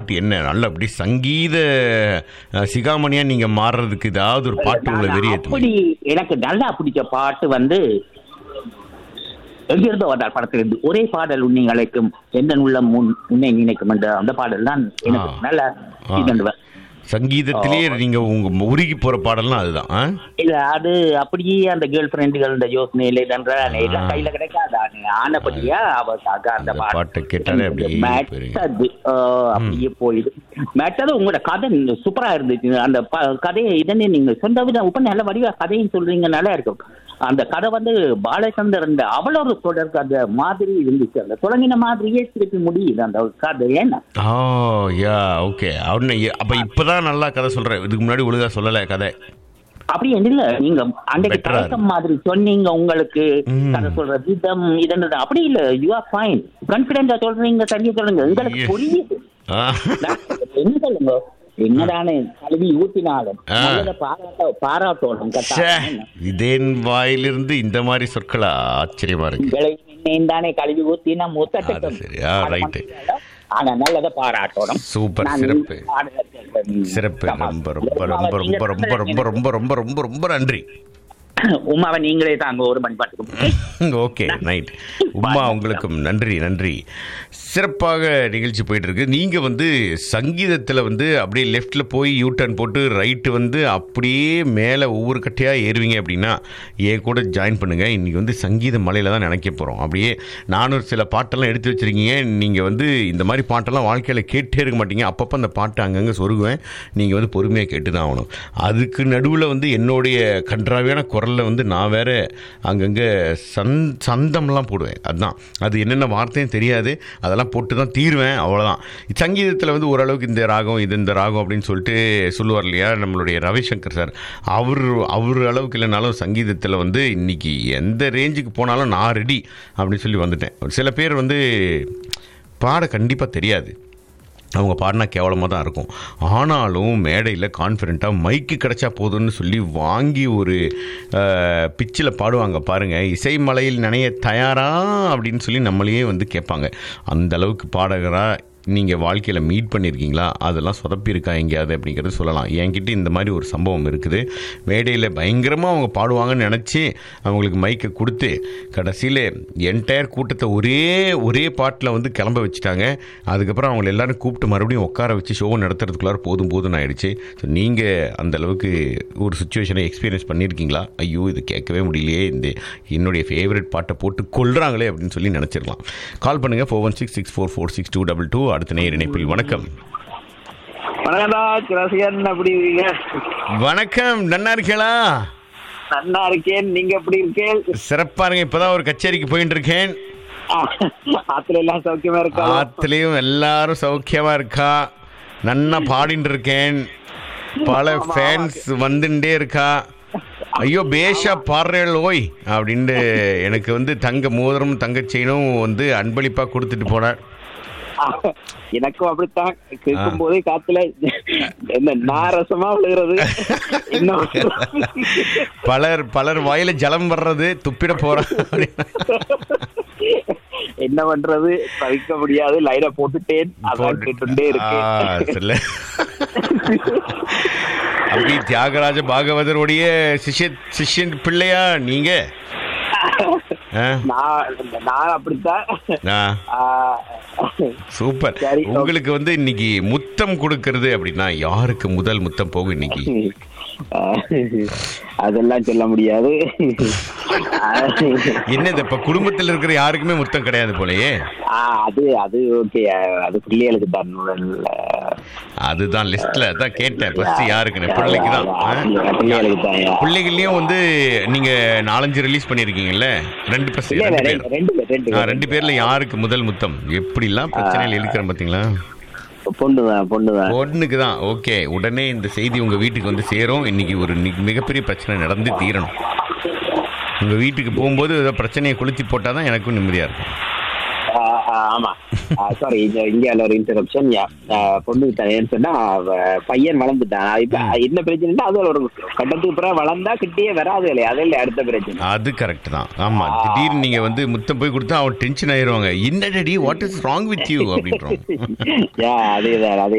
பாட்டு என்ன நல்ல அப்படி சங்கீத அஹ், சிகாமணியா நீங்க மாறுறதுக்கு ஏதாவது ஒரு பாட்டு உங்களை நான் வெறியேற்றுங்க அப்படி எனக்கு நல்லா பிடிச்ச பாட்டு வந்து எங்கிருந்தோ வந்தால் படத்திலிருந்து ஒரே பாடல் உன்னை அழைக்கும் எந்த உள்ளம் முன் உன்னை நினைக்கும் என்ற அந்த பாடல் தான் எனக்கு ஆ. நல்ல ஆ. இது சங்கீதத்திலேயே நீங்க உங்க உருகி போற பாடல்லாம் அதுதான் ஆ? இல்ல அது அப்படியே அந்த கேர்ள் ஃப்ரெண்டுகள் இந்த யோசனையில இதன்ற எல்லாம் ஆ. கையில கிடைக்காது ஆனபடியா அவக்காக அந்த அந்த பாட்டை கேட்டாலே அப்படியே மெட்டது அப்படியே போயிடு மெட்டது உங்களோட கதை சூப்பரா இருந்துச்சு அந்த ப- கதையை இதனே நீங்க சொந்த விதம் இப்ப நல்ல வடிவா கதையும் சொல்றீங்க நல்லா இருக்கும் அந்த கதை வந்து பாலச்சந்தர் இந்த அவளொரு தொடர் அந்த மாதிரி இருந்துச்சு அந்த தொடங்கின மாதிரியே திருப்பி முடியுது அந்த கதை ஏன்னா ஓ யா ஓகே அவனு அப்ப இப்பதான் நல்லா கதை சொல்றேன் இதுக்கு முன்னாடி ஒழுங்கா சொல்லல கதை அப்படி இல்ல நீங்க அன்றைக்கு Better ஆ தயக்கம் மாதிரி சொன்னீங்க உங்களுக்கு ம். கதை சொல்ற விதம் இதனது அப்படி இல்ல யூ ஆர் ஃபைன் கான்பிடண்டா சொல்றீங்க சரியா சொல்லுங்க உங்களுக்கு Yes. புரியுது ஆ. நான் என்ன சொல்லுங்க என்னதானே கல்வி ஊத்தினாலும் ஆ. நல்லதை பாராட்ட பாராட்டணும் ச்சே, கட்டாயம் இதேன் வாயிலிருந்து இந்த மாதிரி சொற்களா ஆச்சரியமா இருக்கு உங்களை இன்னும் தானே கல்வி ஊத்தினா முத்தட்டும் அது சரி. ஆ, right. ஆனா நல்லதை பாராட்டணும் சூப்பர், நான் சிறப்பு. இந்த பாடலை கேட்கிறேன். சிறப்பு ஆமா. ரொம்ப ரொம்ப ரொம்ப ரொம்ப ரொம்ப ரொம்ப ரொம்ப ரொம்ப ரொம்ப ரொம்ப நன்றி உமாவை நீங்களே தாங்க ஒரு மணி பாட்டுக்கு ஓகே நைட் உமா உங்களுக்கும் நன்றி நன்றி சிறப்பாக நிகழ்ச்சி போயிட்டு இருக்கு நீங்க வந்து சங்கீதத்தில் வந்து அப்படியே லெஃப்ட்ல போய் யூ டர்ன் போட்டு ரைட்டு வந்து அப்படியே மேலே ஒவ்வொரு கட்டையா ஏறுவீங்க அப்படின்னா என் கூட ஜாயின் பண்ணுங்க இன்னைக்கு வந்து சங்கீத மலையில தான் நினைக்க போறோம் அப்படியே நானும் சில பாட்டெல்லாம் எடுத்து வச்சிருக்கீங்க நீங்க வந்து இந்த மாதிரி பாட்டெல்லாம் வாழ்க்கையில கேட்டே இருக்க மாட்டீங்க அப்பப்போ அந்த பாட்டை அங்கங்கே சொருகுவேன் நீங்க வந்து பொறுமையாக கேட்டு தான் ஆகணும் அதுக்கு நடுவில் வந்து என்னுடைய கன்றாவியான குரலில் வந்து நான் வேற அங்கங்கே சந் சந்தம்லாம் போடுவேன் அதுதான் அது என்னென்ன வார்த்தையும் தெரியாது அதெல்லாம் போட்டு தான் தீருவேன் அவ்வளோதான் சங்கீதத்தில் வந்து ஓரளவுக்கு இந்த ராகம் இது இந்த ராகம் அப்படின்னு சொல்லிட்டு சொல்லுவார் இல்லையா நம்மளுடைய ரவிசங்கர் சார் அவர் அவர் அளவுக்கு இல்லைனாலும் சங்கீதத்தில் வந்து இன்னைக்கு எந்த ரேஞ்சுக்கு போனாலும் நான் ரெடி அப்படின்னு சொல்லி வந்துட்டேன் சில பேர் வந்து பாட கண்டிப்பாக தெரியாது அவங்க பாடினா கேவலமாக தான் இருக்கும் ஆனாலும் மேடையில் கான்ஃபிடென்ட்டாக மைக்கு கிடைச்சா போதும்னு சொல்லி வாங்கி ஒரு பிச்சில் பாடுவாங்க பாருங்கள் இசை மலையில் நனைய தயாரா அப்படின்னு சொல்லி நம்மளையே வந்து கேட்பாங்க அந்த அளவுக்கு பாடகராக நீங்கள் வாழ்க்கையில் மீட் பண்ணியிருக்கீங்களா அதெல்லாம் சொதப்பியிருக்கா எங்கேயாவது அப்படிங்கிறது சொல்லலாம் என்கிட்ட இந்த மாதிரி ஒரு சம்பவம் இருக்குது மேடையில் பயங்கரமாக அவங்க பாடுவாங்கன்னு நினச்சி அவங்களுக்கு மைக்கை கொடுத்து கடைசியில் என்டையர் கூட்டத்தை ஒரே ஒரே பாட்டில் வந்து கிளம்ப வச்சுட்டாங்க அதுக்கப்புறம் அவங்களை எல்லாரும் கூப்பிட்டு மறுபடியும் உட்கார வச்சு ஷோ நடத்துறதுக்குள்ளார போதும் போதும்னு ஆயிடுச்சு ஸோ நீங்கள் அந்த அளவுக்கு ஒரு சுச்சுவேஷனை எக்ஸ்பீரியன்ஸ் பண்ணியிருக்கீங்களா ஐயோ இது கேட்கவே முடியலையே இந்த என்னுடைய ஃபேவரட் பாட்டை போட்டு கொள்றாங்களே அப்படின்னு சொல்லி நினச்சிடலாம் கால் பண்ணுங்கள் four one six six four four six two double two அடுத்த நேர் இணைப்பில் வணக்கம் வணக்கம்டா ரசிகன் எப்படி இருக்கீங்க வணக்கம் நன்னா இருக்கீங்களா நல்லா இருக்கேன் நீங்க எப்படி இருக்கேன் சிறப்பா இருங்க இப்பதான் ஒரு கச்சேரிக்கு போயிட்டு இருக்கேன் ஆத்துல எல்லாம் சௌக்கியமா இருக்கா ஆத்துலயும் எல்லாரும் சௌக்கியமா இருக்கா நன்னா பாடிட்டு இருக்கேன் பல ஃபேன்ஸ் வந்துட்டே இருக்கா ஐயோ பேஷா பாடுறேள் ஓய் அப்படின்ட்டு எனக்கு வந்து தங்க மோதிரம் தங்க செயினும் வந்து அன்பளிப்பா கொடுத்துட்டு போனார் எனக்கும் அப்படித்தான் கேட்கும் போதே காத்துல என்ன நாரசமா விழுகிறது இன்னும் பலர் பலர் வாயில ஜலம் வர்றது துப்பிட போறான் என்ன பண்றது தவிக்க முடியாது லைன போட்டுட்டேன் அதான் கேட்டுட்டே ஆ, இருக்கேன் சொல்ல அப்படி தியாகராஜ பாகவதருடைய சிஷ்ய சிஷ்யன் பிள்ளையா நீங்க ஆ, நான் நான் அப்படித்தான் ஆ, ஆ, சூப்பர் சரி, உங்களுக்கு வந்து இன்னைக்கு முத்தம் கொடுக்கறது அப்படின்னா யாருக்கு முதல் முத்தம் போகும் இன்னைக்கு அதெல்லாம் சொல்ல முடியாது என்னது இப்ப குடும்பத்தில் இருக்கிற யாருக்குமே முத்தம் கிடையாது போலயே ஆ, அது அது ஓகே அது பிள்ளைகளுக்கு தான் முதல்ல. அதுதான் லிஸ்ட்ல அதான் கேட்டேன் ஃபர்ஸ்ட் யாருக்குன்னு பிள்ளைக்கு தான் ஆ? பிள்ளைகளுக்கு தான் பிள்ளைகள்லயும் வந்து நீங்க நாலஞ்சு ரிலீஸ் பண்ணிருக்கீங்கல்ல ரெண்டு பஸ் இல்ல, இல்ல, ரெண்டு பேர் ரெண்டு ரெண்டு பேர், ரெண்டு ஆ, பேர். ரெண்டு பேர்ல யாருக்கு முதல் முத்தம் எப்படிலாம் பிரச்சனைகள் இருக்கிறேன் பாத்தீங்களா பொண்ணுதான் பொண்ணுதான் பொண்ணுக்கு தான் ஓகே உடனே இந்த செய்தி உங்க வீட்டுக்கு வந்து சேரும் இன்னைக்கு ஒரு நி- மிகப்பெரிய பிரச்சனை நடந்து தீரணும் உங்க வீட்டுக்கு போகும்போது ஏதோ பிரச்சனையை கொளுத்தி போட்டாதான் எனக்கும் நிம்மதியா இருக்கும் ஆ, ஆ, ஆமா சாரி இங்க இந்தியால ஒரு இன்டரப்ஷன் பொண்ணுக்கு தான் ஏன்னு சொன்னா அவ பையன் வளர்ந்துட்டான் இப்ப என்ன பிரச்சனைனா அது ஒரு கட்டத்துக்கு பிறகு வளர்ந்தா கிட்டே வராது இல்லையா அது இல்லையா அடுத்த பிரச்சனை அது கரெக்ட் தான் ஆமா திடீர்னு நீங்க வந்து முத்தம் போய் கொடுத்தா அவன் டென்ஷன் ஆயிருவாங்க என்ன daddy what is wrong with you அப்படின்றோம் யா அதேதான் அதே